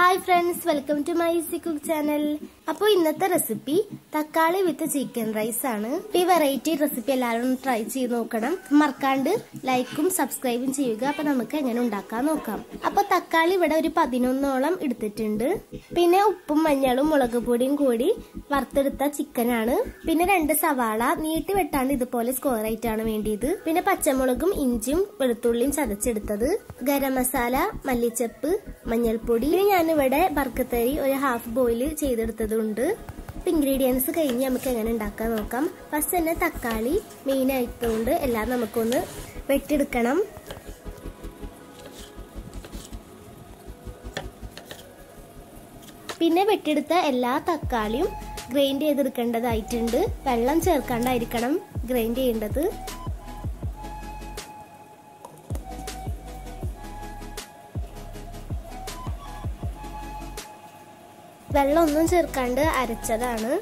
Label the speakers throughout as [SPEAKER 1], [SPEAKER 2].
[SPEAKER 1] hi friends welcome to my easy cook channel അപ്പോൾ ഇന്നത്തെ recipe തക്കാളി വിത്ത് ചിക്കൻ റൈസ് ആണ് ഈ വെറൈറ്റി റെസിപ്പി എല്ലാവരും ട്രൈ ചെയ്ത് നോക്കണം മറക്കാണ്ട് ലൈക്കും സബ്സ്ക്രൈബും ചെയ്യുക അപ്പൊ നമുക്ക് എങ്ങനെ ഉണ്ടാക്കാൻ നോക്കാം അപ്പൊ തക്കാളി ഇവിടെ ഒരു പതിനൊന്നോളം എടുത്തിട്ടുണ്ട് പിന്നെ ഉപ്പും മഞ്ഞളും മുളക് പൊടിയും കൂടി വറുത്തെടുത്ത ചിക്കനാണ് പിന്നെ രണ്ട് സവാള നീട്ടി വെട്ടാണ്ട് ഇതുപോലെ സ്ക്വയർ ആയിട്ടാണ് വേണ്ടിയത് പിന്നെ പച്ചമുളകും ഇഞ്ചിയും വെളുത്തുള്ളിയും ചതച്ചെടുത്തത് ഗരം മസാല മല്ലിച്ചപ്പ് മഞ്ഞൾപ്പൊടി പിന്നെ ഞാനിവിടെ ബർക്കത്തരി ഒരു ഹാഫ് ബോയിൽ ചെയ്തെടുത്തതുണ്ട് ഇൻഗ്രീഡിയൻസ് കഴിഞ്ഞ് നമുക്ക് എങ്ങനെ ഉണ്ടാക്കാൻ നോക്കാം ഫസ്റ്റ് തന്നെ തക്കാളി മെയിൻ ആയതുകൊണ്ട് എല്ലാം നമുക്കൊന്ന് വെട്ടിയെടുക്കണം പിന്നെ വെട്ടിയെടുത്ത എല്ലാ തക്കാളിയും ഗ്രൈൻഡ് ചെയ്തെടുക്കേണ്ടതായിട്ടുണ്ട് വെള്ളം ചേർക്കാണ്ടായിരിക്കണം ഗ്രൈൻഡ് ചെയ്യേണ്ടത് വെള്ളമൊന്നും ചേർക്കാണ്ട് അരച്ചതാണ്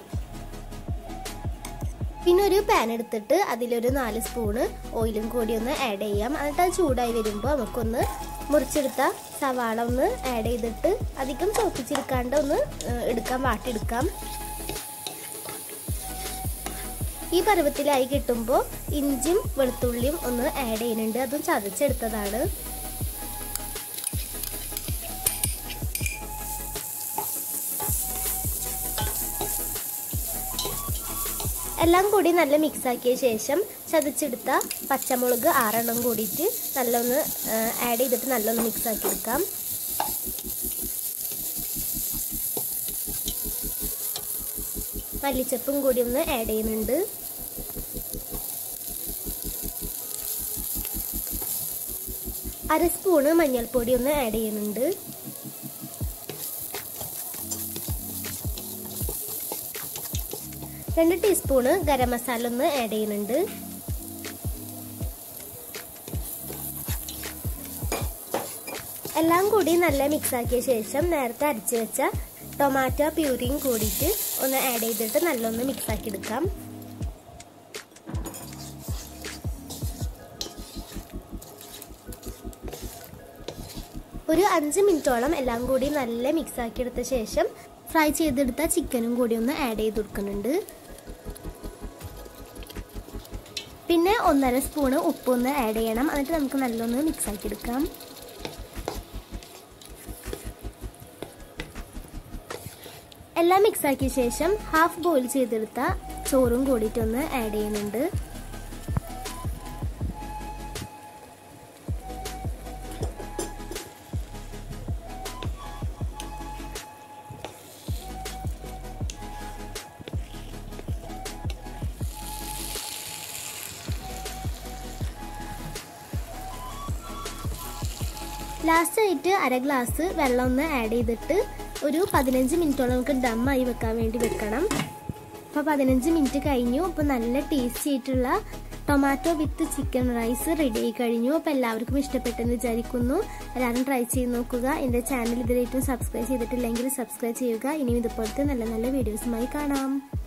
[SPEAKER 1] പിന്നെ ഒരു പാൻ എടുത്തിട്ട് അതിലൊരു നാല് സ്പൂണ് ഓയിലും കൂടി ഒന്ന് ആഡ് ചെയ്യാം എന്നിട്ട് അത് ചൂടായി വരുമ്പോൾ നമുക്കൊന്ന് മുറിച്ചെടുത്ത സവാള ഒന്ന് ആഡ് ചെയ്തിട്ട് അധികം ചോപ്പിച്ചെടുക്കാണ്ട് ഒന്ന് എടുക്കാം വാട്ടിയെടുക്കാം ഈ പരുവത്തിലായി കിട്ടുമ്പോൾ ഇഞ്ചിയും വെളുത്തുള്ളിയും ഒന്ന് ആഡ് ചെയ്യുന്നുണ്ട് അതും ചതച്ചെടുത്തതാണ് എല്ലാം കൂടി നല്ല മിക്സ് ആക്കിയ ശേഷം ചതച്ചെടുത്ത പച്ചമുളക് ആറെണ്ണം കൂടിയിട്ട് നല്ലൊന്ന് ആഡ് ചെയ്തിട്ട് നല്ലൊന്ന് മിക്സ് ആക്കി എടുക്കാം മല്ലിച്ചപ്പും കൂടി ഒന്ന് ആഡ് ചെയ്യുന്നുണ്ട് അര സ്പൂണ് മഞ്ഞൾപ്പൊടി ഒന്ന് ആഡ് ചെയ്യുന്നുണ്ട് രണ്ട് ടീസ്പൂണ് ഗരം മസാല ഒന്ന് ആഡ് ചെയ്യുന്നുണ്ട് എല്ലാം കൂടി നല്ല മിക്സ് ആക്കിയ ശേഷം നേരത്തെ അരച്ചു വെച്ച ടൊമാറ്റോ പ്യൂരിയും കൂടിയിട്ട് ഒന്ന് ആഡ് ചെയ്തിട്ട് നല്ലൊന്ന് മിക്സ് ആക്കി എടുക്കാം ഒരു അഞ്ച് മിനിറ്റോളം എല്ലാം കൂടി നല്ല മിക്സ് ആക്കി എടുത്ത ശേഷം ഫ്രൈ ചെയ്തെടുത്ത ചിക്കനും കൂടി ഒന്ന് ആഡ് ചെയ്ത് കൊടുക്കുന്നുണ്ട് പിന്നെ ഒന്നര സ്പൂണ് ഉപ്പൊന്ന് ആഡ് ചെയ്യണം എന്നിട്ട് നമുക്ക് നല്ലൊന്ന് മിക്സ് ആക്കി എടുക്കാം എല്ലാം മിക്സ് ആക്കിയ ശേഷം ഹാഫ് ബോയിൽ ചെയ്തെടുത്ത ചോറും കൂടിയിട്ടൊന്ന് ആഡ് ചെയ്യുന്നുണ്ട് ലാസ്റ്റ് ആയിട്ട് അര ഗ്ലാസ് വെള്ളം ഒന്ന് ആഡ് ചെയ്തിട്ട് ഒരു പതിനഞ്ച് മിനിറ്റോളം നമുക്ക് ഡം ആയി വെക്കാൻ വേണ്ടി വെക്കണം അപ്പോൾ പതിനഞ്ച് മിനിറ്റ് കഴിഞ്ഞു അപ്പോൾ നല്ല ടേസ്റ്റി ആയിട്ടുള്ള tomato with chicken rice ready ആയി കഴിഞ്ഞു അപ്പോൾ എല്ലാവർക്കും ഇഷ്ടപ്പെട്ടെന്ന് വിചാരിക്കുന്നു എല്ലാവരും ട്രൈ ചെയ്ത് നോക്കുക എൻ്റെ ചാനൽ ഇതിലേറ്റവും സബ്സ്ക്രൈബ് ചെയ്തിട്ടില്ലെങ്കിൽ സബ്സ്ക്രൈബ് ചെയ്യുക ഇനിയും ഇതുപോലത്തെ നല്ല നല്ല വീഡിയോസുമായി കാണാം